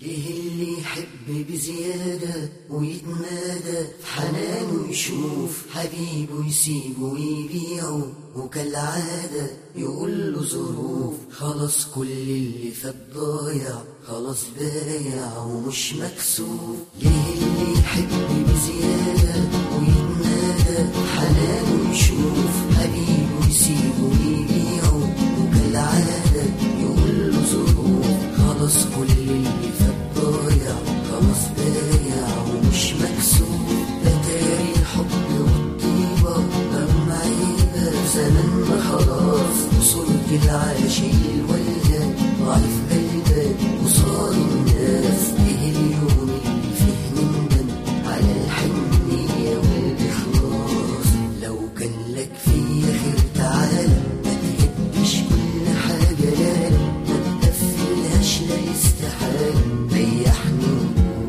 ليه اللي يحب بزيادة ويتنادى في حنانه يشوف حبيبه يسيبه ويبيعه وكالعادة يقول له ظروف خلاص كل اللي فات ضايع خلاص بايع ومش مكسوف ليه اللي يحب بزيادة ويتنادى في حنانه يشوف حبيبه يسيبه ويبيعه وكالعادة يقول له ظروف خلاص كل اللي فات ضايع خلاص بايع ومش مكسوف ده تاري الحب والطيبة رغم عيبة زماننا خلاص وصلت العاشق الولد ضعيف قلبك وصار الناس ايه اليوم اللي فيه نندم على الحنية والإخلاص لو كان لك فيا خير تعالى ما تهدش كل حاجة لا لا ما تقفلهاش لا يستحال ريحني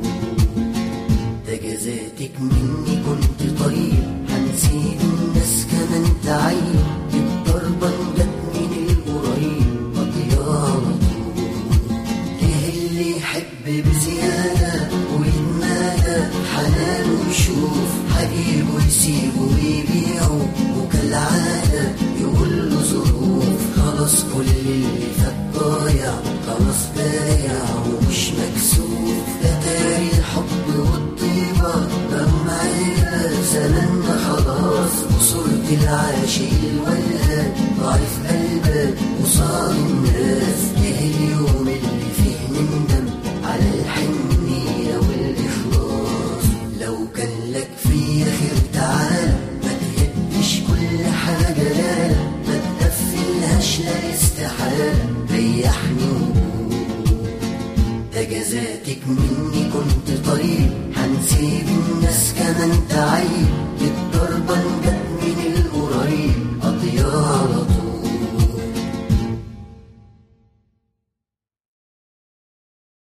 ده جزاتك مني كنت طيب هنسيب الناس كمان تعيب الضربة جت من القريب قضية على طول ليه اللي يحب بزيادة ويتنادى حنانه يشوف حبيبه يسيبه ويبيعه وكالعادة يقول له ظروف خلاص كل اللي فات ضايع خلاص بايع ومش مكسوف ده تاري الحب والطيبة رغم عيبة زماننا خلاص وصرت العاشق الولد ضعيف قلبك وصار الناس ايه اليوم اللي فيه نندم على الحنية والإخلاص لو كان لك فيا خير تعال ما تهدش كل حاجة لا لا ما تقفلهاش لا استحالة ريحني وقول ده جزاتك مني كنت طيب